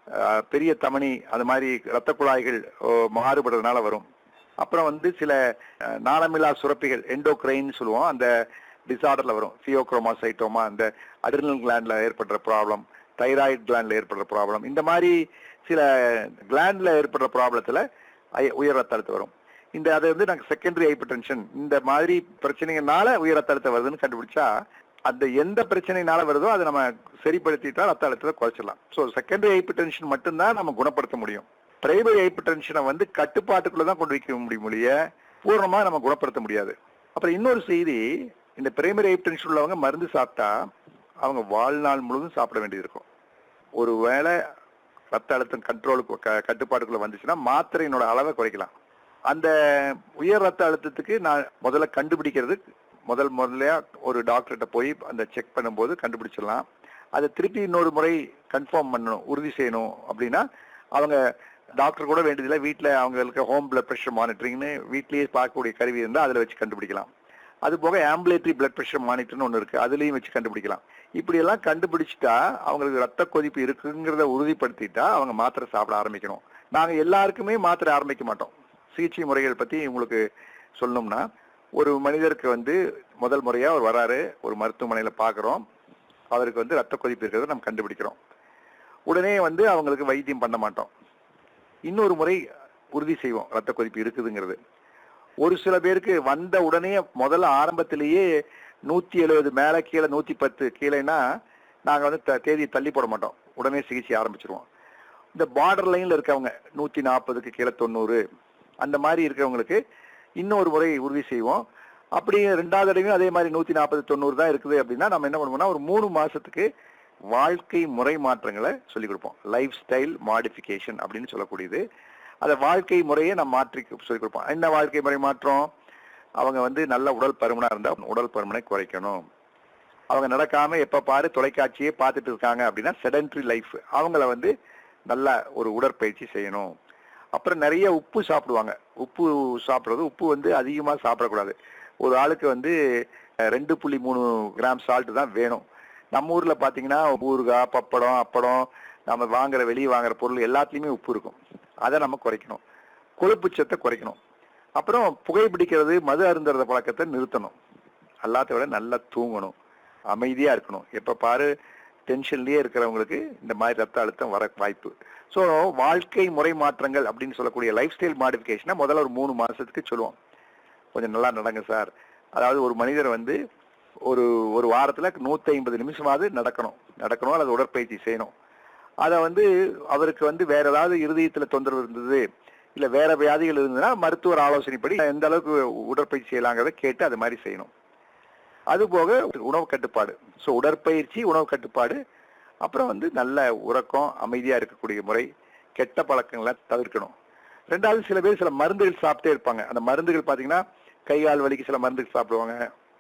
அஹ், பெரிய தமனி அது மாதிரி ரத்த குழாய்கள் ஓ, மாறுபடுறதுனால வரும் அப்புறம் வந்து சில அஹ், நாளமில்லா சுரப்பிகள் எண்டோக்ரைன் சொல்லுவோம் அந்த டிசார்டர்ல வரும் சியோக்ரோமாசைட்டோமா அந்த அட்ரினல் கிளாண்ட்ல ஏற்படுற ப்ராப்ளம் தைராய்டு கிளாண்ட்ல ஏற்படுற ப்ராப்ளம் இந்த மாதிரி சில கிளாண்ட்ல ஏற்படுற ப்ராப்ளத்துல ஐ- உயர் ரத்த அழுத்தம் வரும் இந்த அதை வந்து நாங்கள் செகண்டரி ஹைப்பர் டென்ஷன் இந்த மாதிரி பிரச்சனைகள்னால உயர் ரத்த அழுத்தம் வருதுன்னு கண்டுபிடிச்சா அந்த எந்த பிரச்சனைனால வருதோ அதை நம்ம சரிப்படுத்திட்டா ரத்த அழுத்தத்தை குறைச்சிடலாம் ஸோ செகண்டரி ஹைப்பர் டென்ஷன் மட்டும்தான் நம்ம குணப்படுத்த முடியும் பிரைமரி ஹைப்பர் டென்ஷனை வந்து கட்டுப்பாட்டுக்குள்ள தான் கொண்டு வைக்க முடியும் ஒழிய பூர்ணமா நம்ம குணப்படுத்த முடியாது அப்புறம் இன்னொரு செய்தி இந்த பிரைமரி ஹைப்பர் டென்ஷன் உள்ளவங்க மருந்து சாப்பிட்டா அவங்க வாழ்நாள் முழுவதும் சாப்பிட வேண்டியது இருக்கும் ஒருவேளை ரத்த அழுத்தம் கண்ட்ரோலுக்கு க- கட்டுப்பாட்டுக்குள்ள வந்துச்சுன்னா மாத்திரையினோட அளவை குறைக்கலாம் அந்த உயர் ரத்த அழுத்தத்துக்கு நான் முதல்ல கண்டுபிடிக்கிறது முதல் முதல்ல ஒரு டாக்டர்கிட்ட போய் அந்த செக் பண்ணும்போது கண்டுபிடிச்சிடலாம் அதை திருப்பி இன்னொரு முறை கன்ஃபார்ம் பண்ணணும் உறுதி செய்யணும் அப்படின்னா அவங்க டாக்டர் கூட வேண்டியதில்லை வீட்டில் அவங்களுக்கு ஹோம் பிளட் ப்ரெஷர் மானிட்டரிங்னு வீட்லயே பார்க்கக்கூடிய கருவி இருந்தால் அதில் வச்சு கண்டுபிடிக்கலாம் அது போக ஆம்புலேட்டரி பிளட் ப்ரெஷர் மானிட்டர்னு ஒன்று இருக்கு அதுலயும் வச்சு கண்டுபிடிக்கலாம் இப்படி எல்லாம் கண்டுபிடிச்சிட்டா அவங்களுக்கு ரத்த கொதிப்பு இருக்குங்கிறத உறுதிப்படுத்திட்டா அவங்க மாத்திரை சாப்பிட ஆரம்பிக்கணும் நாங்க எல்லாருக்குமே மாத்திரை ஆரம்பிக்க மாட்டோம் சிகிச்சை முறைகள் பத்தி உங்களுக்கு சொல்லணும்னா ஒரு மனிதருக்கு வந்து முதல் முறையா அவர் வராரு ஒரு மருத்துவமனையில பாக்குறோம் அவருக்கு வந்து ரத்த கொதிப்பு இருக்கிறத நம்ம கண்டுபிடிக்கிறோம் உடனே வந்து அவங்களுக்கு வைத்தியம் பண்ண மாட்டோம் இன்னொரு முறை உறுதி செய்வோம் ரத்த கொதிப்பு இருக்குதுங்கிறது ஒரு சில பேருக்கு வந்த உடனே முதல்ல ஆரம்பத்திலேயே நூத்தி எழுபது மேல கீழே நூத்தி பத்து கீழேனா நாங்க வந்து த- தேதியை தள்ளி போட மாட்டோம் உடனே சிகிச்சை ஆரம்பிச்சிருவோம் இந்த பார்டர் லைன்ல இருக்கவங்க நூத்தி நாற்பதுக்கு கீழே தொண்ணூறு அந்த மாதிரி இருக்கிறவங்களுக்கு இன்னொரு முறை உறுதி செய்வோம் அப்படியே ரெண்டாவது தடவையும் அதே மாதிரி நூத்தி நாற்பது தொண்ணூறு தான் இருக்குது அப்படின்னா நம்ம என்ன பண்ணுவோம்னா ஒரு மூணு மாசத்துக்கு வாழ்க்கை முறை மாற்றங்களை சொல்லிக் கொடுப்போம் லைஃப் ஸ்டைல் மாடிஃபிகேஷன் அப்படின்னு சொல்லக்கூடியது அந்த வாழ்க்கை முறையை நம்ம மாற்றி சொல்லிக் கொடுப்போம் என்ன வாழ்க்கை முறை மாற்றம் அவங்க வந்து நல்ல உடல் பருமனா இருந்தா உடல் பருமனை குறைக்கணும் அவங்க நடக்காம எப்ப பாரு தொலைக்காட்சியே பார்த்துட்டு இருக்காங்க அப்படின்னா செடன்ட்ரி லைஃப் அவங்கள வந்து நல்ல ஒரு உடற்பயிற்சி செய்யணும் அப்புறம் நிறைய உப்பு சாப்பிடுவாங்க உப்பு சாப்பிடுறது உப்பு வந்து அதிகமா சாப்பிடக்கூடாது ஒரு ஆளுக்கு வந்து அஹ், ரெண்டு புள்ளி மூணு கிராம் சால்ட் தான் வேணும் நம்ம ஊர்ல பாத்தீங்கன்னா ஊறுகாய் பப்படம் அப்படம் நம்ம வாங்குற வெளியே வாங்குற பொருள் எல்லாத்துலயுமே உப்பு இருக்கும் அதை நம்ம குறைக்கணும் கொழுப்பு சத்தை குறைக்கணும் அப்புறம் புகைப்பிடிக்கிறது மது அருந்துறத பழக்கத்தை நிறுத்தணும் எல்லாத்த விட நல்லா தூங்கணும் அமைதியா இருக்கணும் எப்ப பாரு டென்ஷன்லயே இருக்கிறவங்களுக்கு இந்த மாதிரி ரத்த அழுத்தம் வர வாய்ப்பு ஸோ வாழ்க்கை முறை மாற்றங்கள் அப்படின்னு சொல்லக்கூடிய லைஃப் ஸ்டைல் மாடிஃபிகேஷனை முதல்ல ஒரு மூணு மாசத்துக்கு சொல்லுவோம் கொஞ்சம் நல்லா நடங்க சார் அதாவது ஒரு மனிதர் வந்து ஒரு ஒரு வாரத்துல நூத்தி ஐம்பது நிமிஷமாவது நடக்கணும் நடக்கணும் அல்லது உடற்பயிற்சி செய்யணும் அதை வந்து அவருக்கு வந்து வேற ஏதாவது இருதயத்துல தொந்தரவு இருந்தது இல்ல வேற வியாதிகள் இருந்ததுன்னா மருத்துவர் ஆலோசனைப்படி எந்த அளவுக்கு உடற்பயிற்சி செய்யலாங்கிறத கேட்டு அது மாதிரி செய்யணும் அது போக உணவு கட்டுப்பாடு ஸோ உடற்பயிற்சி உணவு கட்டுப்பாடு அப்புறம் வந்து நல்ல உறக்கம் அமைதியா இருக்கக்கூடிய முறை கெட்ட பழக்கங்களை தவிர்க்கணும் ரெண்டாவது சில பேர் சில மருந்துகள் சாப்பிட்டே இருப்பாங்க அந்த மருந்துகள் பாத்தீங்கன்னா கை கால் வலிக்கு சில மருந்துகள் சாப்பிடுவாங்க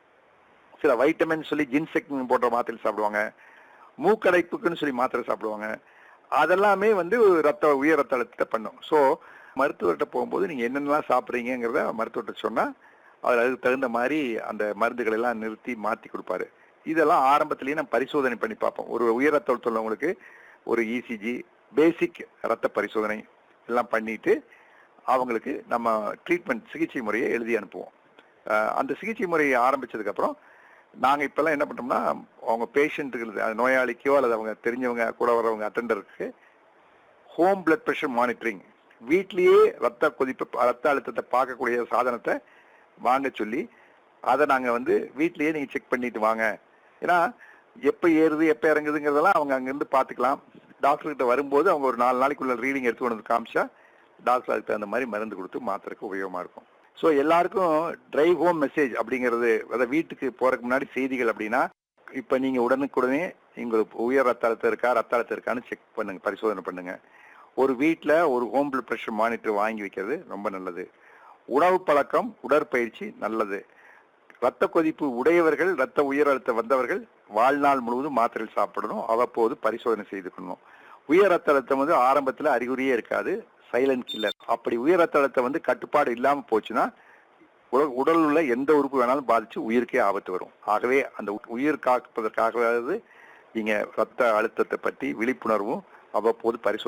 சில வைட்டமின் சொல்லி ஜின்செக் போன்ற மாத்திரை சாப்பிடுவாங்க மூக்கடைப்புக்குன்னு சொல்லி மாத்திரை சாப்பிடுவாங்க அதெல்லாமே வந்து ரத்த உயர் ரத்த அழுத்தத்தை பண்ணும் ஸோ மருத்துவர்கிட்ட போகும்போது நீங்க என்னென்னலாம் சாப்பிட்றீங்கிறத மருத்துவர்கிட்ட சொன்னா அவர் அதுக்கு தகுந்த மாதிரி அந்த மருந்துகளை எல்லாம் நிறுத்தி மாத்தி கொடுப்பாரு இதெல்லாம் ஆரம்பத்திலேயே நம்ம பரிசோதனை பண்ணி பார்ப்போம் ஒரு உயர் ரத்த அழுத்தம் உள்ளவங்களுக்கு ஒரு இசிஜி பேசிக் ரத்த பரிசோதனை எல்லாம் பண்ணிட்டு அவங்களுக்கு நம்ம ட்ரீட்மெண்ட் சிகிச்சை முறையை எழுதி அனுப்புவோம் அஹ் அந்த சிகிச்சை முறையை ஆரம்பிச்சதுக்கு அப்புறம் நாங்க இப்பெல்லாம் என்ன பண்றோம்னா அவங்க பேஷண்ட்டுக்கு நோயாளிக்கோ அல்லது அவங்க தெரிஞ்சவங்க கூட வர்றவங்க அட்டெண்டருக்கு ஹோம் பிளட் ப்ரெஷர் மானிட்டரிங் வீட்லயே ரத்த கொதிப்பு ரத்த அழுத்தத்தை பார்க்கக்கூடிய சாதனத்தை வாங்க சொல்லி அதை நாங்க வந்து வீட்லயே நீங்க செக் பண்ணிட்டு வாங்க ஏன்னா எப்ப ஏறுது எப்ப இறங்குதுங்கிறதெல்லாம் அவங்க அங்கிருந்து பாத்துக்கலாம் டாக்டர் கிட்ட வரும்போது அவங்க ஒரு நாலு நாளைக்குள்ள ரீடிங் எடுத்து கொண்டு வந்து காமிச்சா டாக்டர் அதுக்கு தகுந்த மாதிரி மருந்து கொடுத்து மாத்திரைக்கு உபயோகமா இருக்கும் ஸோ எல்லாருக்கும் டிரைவ் ஹோம் மெசேஜ் அப்படிங்கிறது அதாவது வீட்டுக்கு போறதுக்கு முன்னாடி செய்திகள் அப்படின்னா இப்ப நீங்க உடனுக்குடனே உங்களுக்கு உயர் ரத்த அழுத்தம் இருக்கா ரத்த அழுத்தம் இருக்கான்னு செக் பண்ணுங்க பரிசோதனை பண்ணுங்க ஒரு வீட்ல ஒரு ஹோம் பிளட் ப்ரெஷர் மானிட்டர் வாங்கி வைக்கிறது ரொம்ப நல்லது உணவு பழக்கம் உடற்பயிற்சி நல்லது ரத்த கொதிப்பு உடையவர்கள் ரத்த உயர் அழுத்தம் வந்தவர்கள் வாழ்நாள் முழுவதும் மாத்திரைகள் சாப்பிடணும் அவ்வப்போது பரிசோதனை செய்துக்கணும் உயர் ரத்த அழுத்தம் வந்து ஆரம்பத்துல அறிகுறியே இருக்காது சைலண்ட் கில்லர் அப்படி உயர் ரத்த அழுத்தம் வந்து கட்டுப்பாடு இல்லாம போச்சுன்னா உட- உடல் உள்ள எந்த உறுப்பு வேணாலும் பாதிச்சு உயிருக்கே ஆபத்து வரும் ஆகவே அந்த உ- உயிர் காப்பதற்காகவாவது நீங்க ரத்த அழுத்தத்தை பற்றி விழிப்புணர்வும் அவ்வப்போது பரிசோதனை